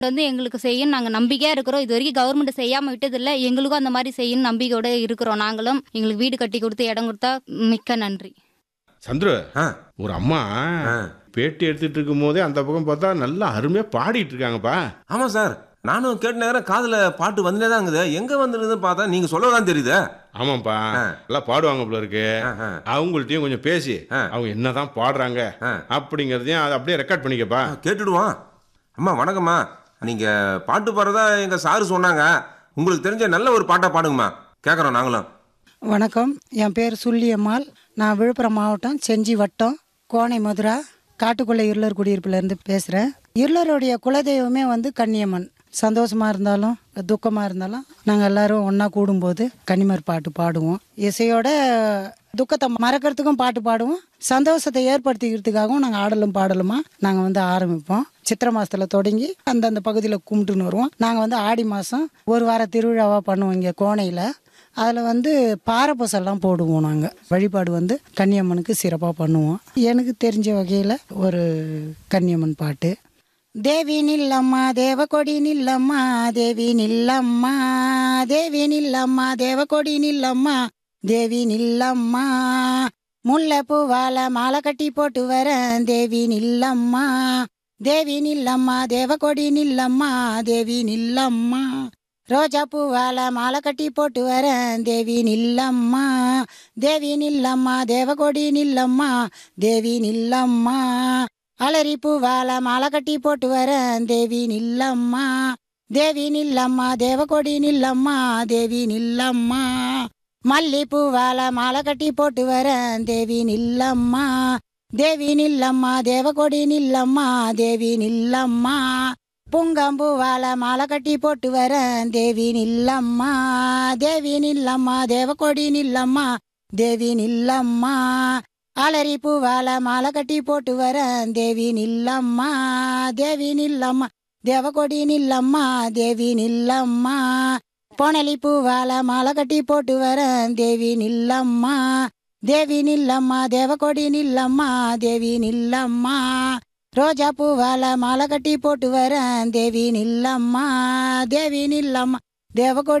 வந்து எங்களுக்கு செய்யும் நாங்கள் நம்பிக்கையாக இருக்கிறோம் இது வரைக்கும் கவர்மெண்ட் செய்யாமல் விட்டதில்லை எங்களுக்கும் அந்த மாதிரி செய்யணும் நம்பிக்கையோட இருக்கிறோம் நாங்களும் எங்களுக்கு வீடு கட்டி கொடுத்து இடம் கொடுத்தா மிக்க நன்றி சந்துரு ஆ ஒரு அம்மா ஆ. பேட்டி எடுத்துட்டு இருக்கும் போதே அந்த பக்கம் பார்த்தா நல்லா அருமையா பாடிட்டு இருக்காங்கப்பா ஆமாம் சார் நானும் கேட்ட நேரம் காதில் பாட்டு வந்துனே தான் இருக்குது எங்கே வந்துருதுன்னு பார்த்தா நீங்கள் சொல்லதான் தெரியுது ஆமாப்பா ஆ. நல்லா பாடுவாங்க போல இருக்கு ஆ. அவங்கள்ட்டயும் கொஞ்சம் பேசி ஆ. அவங்க என்னதான் பாடுறாங்க ஆ. அப்படிங்கறதையும் அதை அப்படியே ரெக்கார்ட் பண்ணிக்கப்பா கேட்டுடுவோம் அம்மா வணக்கம்மா நீங்கள் பாட்டு பாடுறதா எங்கள் சாரு சொன்னாங்க உங்களுக்கு தெரிஞ்ச நல்ல ஒரு பாட்டாக பாடுங்கம்மா கேட்குறோம் நாங்களும் வணக்கம் என் பேர் சுள்ளியம்மாள் நான் விழுப்புரம் மாவட்டம் செஞ்சி வட்டம் கோனை மதுரா காட்டுக்குள்ளே இருளர் குடியிருப்புலேருந்து பேசுகிறேன் இருளருடைய குலதெய்வமே வந்து கன்னியம்மன் சந்தோஷமாக இருந்தாலும் துக்கமாக இருந்தாலும் நாங்கள் எல்லாரும் ஒன்றா கூடும்போது கன்னிமர் பாட்டு பாடுவோம் இசையோட துக்கத்தை மறக்கிறதுக்கும் பாட்டு பாடுவோம் சந்தோஷத்தை ஏற்படுத்திக்கிறதுக்காகவும் நாங்கள் ஆடலும் பாடலுமா நாங்கள் வந்து ஆரம்பிப்போம் சித்திரை மாசத்துல தொடங்கி அந்தந்த பகுதியில் கும்பிட்டுன்னு வருவோம் நாங்கள் வந்து ஆடி மாதம் ஒரு வார திருவிழாவாக பண்ணுவோம் இங்கே கோணையில் அதில் வந்து பாரப்பூசெல்லாம் போடுவோம் நாங்கள் வழிபாடு வந்து கன்னியம்மனுக்கு சிறப்பாக பண்ணுவோம் எனக்கு தெரிஞ்ச வகையில் ஒரு கன்னியம்மன் பாட்டு தேவி நில்லம்மா தேவகொடி நில்லம்மா தேவி நில்லம்மா தேவி நில்லம்மா தேவகொடி நில்லம்மா தேவி நில்லம்மா முல்லைப்பூவால மாலை கட்டி போட்டு வரேன் தேவி நில்லம்மா தேவி நில்லம்மா தேவகொடி நில்லம்மா தேவி நில்லம்மா ரோஜா பூவால மாலை கட்டி போட்டு வரேன் தேவி நில்லம்மா தேவி நில்லம்மா தேவகொடி நில்லம்மா தேவி நில்லம்மா அலரி பூவால மாலை கட்டி போட்டு வரேன் தேவி நில்லம்மா தேவி நில்லம்மா தேவகொடி நில்லம்மா தேவி நில்லம்மா மல்லி பூவால மாலை கட்டி போட்டு வரேன் தேவி நில்லம்மா தேவி நில்லம்மா தேவகொடி நில்லம்மா தேவி நில்லம்மா புங்கம்பூவால மாலை கட்டி போட்டு வரேன் தேவி நில்லம்மா தேவி நில்லம்மா தேவகொடி நில்லம்மா தேவி நில்லம்மா அலரி பூவால மாலை கட்டி போட்டு வரேன் தேவி நில்லம்மா தேவி நில்லம்மா தேவகொடி நில்லம்மா தேவி நில்லம்மா பொனலி பூவால மாலை கட்டி போட்டு வரேன் தேவி நில்லம்மா தேவி நில்லம்மா தேவகொடி நில்லம்மா தேவி நில்லம்மா ரோஜா பூவால மாலை கட்டி போட்டு வரேன் தேவி நில்லம்மா தேவி நில்லம்மா தேவகொடி